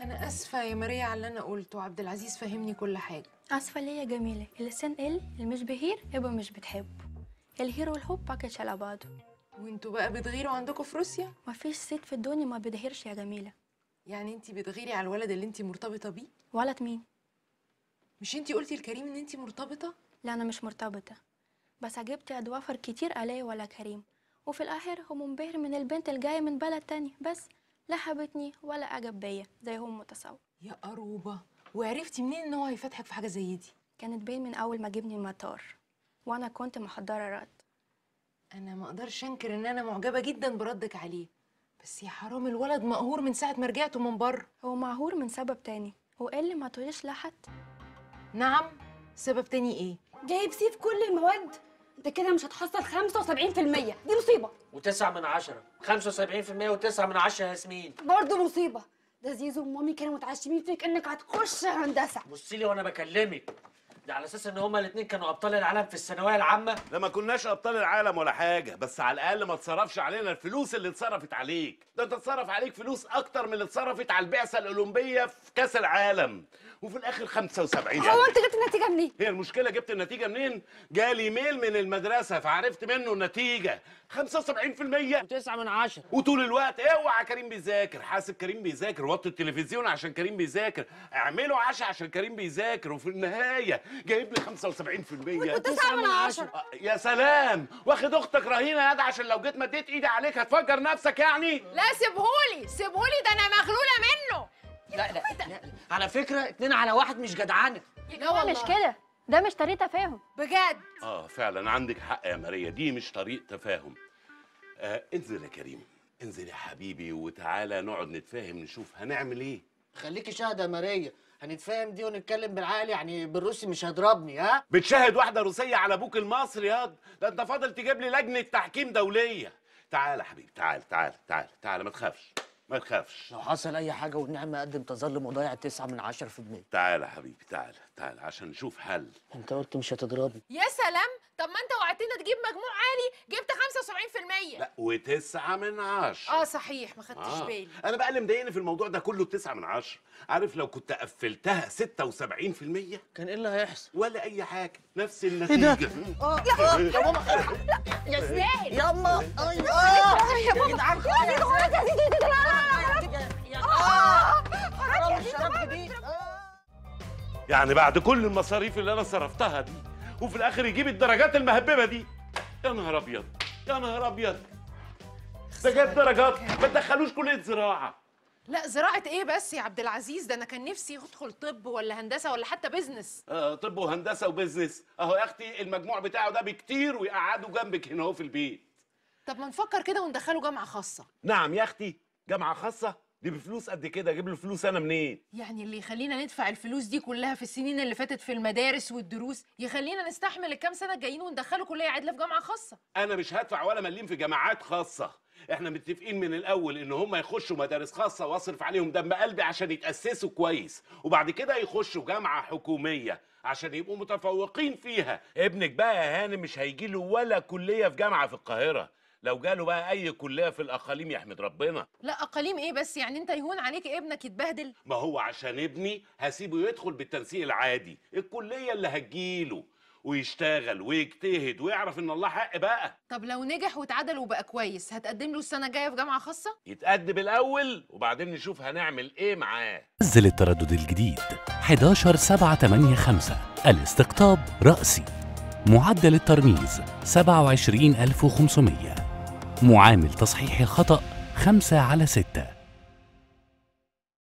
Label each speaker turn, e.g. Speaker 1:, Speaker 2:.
Speaker 1: انا اسفه يا ماريا على اللي انا قلته عبد العزيز فهمني كل حاجه
Speaker 2: اسفه ليه يا جميله اللسان قال اللي مش بهير يبقى مش بتحب الهير والحب باكج على بعضه
Speaker 1: وانتوا بقى بتغيروا عندكم في روسيا
Speaker 2: مفيش ست في الدنيا ما بتهيرش يا جميله
Speaker 1: يعني انت بتغيري على الولد اللي انت مرتبطه بيه
Speaker 2: ولد مين
Speaker 1: مش انت قلتي لكريم ان انت مرتبطه
Speaker 2: لا انا مش مرتبطه بس عجبت ادوافر كتير عليه ولا كريم وفي الاخر هو منبهر من البنت الجايه من بلد تاني بس لا حبتني ولا اعجب بيا زي هو متصور
Speaker 1: يا قروبه وعرفتي منين ان هو هيفتحك في حاجه زي دي
Speaker 2: كانت باين من اول ما جبني المطار وانا كنت محضره رد
Speaker 1: انا ما اقدرش انكر ان انا معجبه جدا بردك عليه بس يا حرام الولد مقهور من ساعه ما رجعته من بره
Speaker 2: هو معهور من سبب تاني هو قال لي ما تقوليش لحد
Speaker 1: نعم سبب تاني ايه
Speaker 3: جايب سي في كل المواد انت كده مش هتحصل 75% دي مصيبه
Speaker 4: وتسعة من عشرة 75% وتسعة من عشرة يا ياسمين
Speaker 3: برضه مصيبه ده زيزو ومامي كانوا متعشمين فيك انك هتخش هندسه
Speaker 4: بصي لي وانا بكلمك ده على اساس ان هما الاثنين كانوا ابطال العالم في الثانويه العامه
Speaker 5: لا ما كناش ابطال العالم ولا حاجه بس على الاقل ما تصرفش علينا الفلوس اللي اتصرفت عليك ده انت اتصرف عليك فلوس اكتر من اللي اتصرفت على البعثه الاولمبيه في كاس العالم وفي الاخر 75
Speaker 3: هو انت جبت النتيجه منين
Speaker 5: هي المشكله جبت النتيجه منين جالي ميل من المدرسه فعرفت منه النتيجه 75%
Speaker 4: وتسعة من عشرة
Speaker 5: وطول الوقت اوعى كريم بيذاكر حاسب كريم بيذاكر وطي التلفزيون عشان كريم بيذاكر اعملوا عشاء عشان كريم بيذاكر وفي النهايه جايب لي 75%
Speaker 3: وتسعة من عشرة
Speaker 5: يا سلام واخد اختك رهينه يا ده عشان لو جيت مديت ايدي عليك هتفجر نفسك يعني
Speaker 1: لا سيبهولي سيبهولي ده انا مغلوله منه
Speaker 4: لا لا, لا. على فكره اتنين على واحد مش جدعانه
Speaker 1: لا
Speaker 2: مش كده ده مش طريقه تفاهم
Speaker 1: بجد
Speaker 5: اه فعلا عندك حق يا ماريا دي مش طريق تفاهم آه انزل يا كريم انزل يا حبيبي وتعالى نقعد نتفاهم نشوف هنعمل ايه
Speaker 4: خليكي شاهده يا ماريا هنتفاهم دي ونتكلم بالعقل يعني بالروسي مش هيضربني ها
Speaker 5: بتشاهد واحده روسيه على ابوك المصري ياض ده انت فاضل تجيب لي لجنه تحكيم دوليه تعال يا حبيبي تعال تعال تعال تعال ما تخافش ما تخافش
Speaker 4: لو حصل اي حاجه والنعمه قدم تظل مضيع تسعة من عشرة في المية
Speaker 5: تعال يا حبيبي تعال تعال عشان نشوف حل
Speaker 4: انت قلت مش هتضربني
Speaker 1: يا سلام طب ما انت وعدتنا تجيب مجموع عالي جبت 75%
Speaker 5: لا وتسعة من عشرة
Speaker 1: اه صحيح ما خدتش
Speaker 5: آه.
Speaker 1: بالي
Speaker 5: انا بقى اللي مضايقني في الموضوع ده كله تسعة من عشرة عارف لو كنت قفلتها 76%
Speaker 4: كان ايه اللي هيحصل
Speaker 5: ولا اي حاجه نفس النتيجه
Speaker 4: يا ماما
Speaker 3: يستاهل
Speaker 4: ياما ايوه يا جدعان
Speaker 5: يعني بعد كل المصاريف اللي انا صرفتها دي وفي الاخر يجيب الدرجات المهببه دي يا نهار ابيض يا نهار ابيض ده جاب درجات ما تدخلوش كليه زراعه
Speaker 1: لا زراعه ايه بس يا عبد العزيز ده انا كان نفسي ادخل طب ولا هندسه ولا حتى بيزنس
Speaker 5: آه طب وهندسه وبزنس اهو يا اختي المجموع بتاعه ده بكتير ويقعدوا جنبك هنا اهو في البيت
Speaker 1: طب ما نفكر كده وندخله جامعه خاصه
Speaker 5: نعم يا اختي جامعه خاصه دي بفلوس قد كده اجيب له فلوس انا منين
Speaker 1: يعني اللي يخلينا ندفع الفلوس دي كلها في السنين اللي فاتت في المدارس والدروس يخلينا نستحمل الكام سنه الجايين وندخله كليه عدله في جامعه خاصه
Speaker 5: انا مش هدفع ولا مليم في جامعات خاصه احنا متفقين من الاول ان هم يخشوا مدارس خاصه واصرف عليهم دم قلبي عشان يتاسسوا كويس وبعد كده يخشوا جامعه حكوميه عشان يبقوا متفوقين فيها ابنك بقى يا هانم مش هيجي له ولا كليه في جامعه في القاهره لو جاله بقى اي كليه في الاقاليم يحمد ربنا
Speaker 1: لا اقاليم ايه بس يعني انت يهون عليك ابنك يتبهدل
Speaker 5: ما هو عشان ابني هسيبه يدخل بالتنسيق العادي الكليه اللي هتجيله ويشتغل ويجتهد ويعرف ان الله حق بقى
Speaker 1: طب لو نجح واتعدل وبقى كويس هتقدم له السنه الجايه في جامعه خاصه
Speaker 5: يتأدب الاول وبعدين نشوف هنعمل ايه معاه
Speaker 6: نزل التردد الجديد 11 7 8 5 الاستقطاب رأسي معدل الترميز 27500 معامل تصحيح الخطأ 5 على 6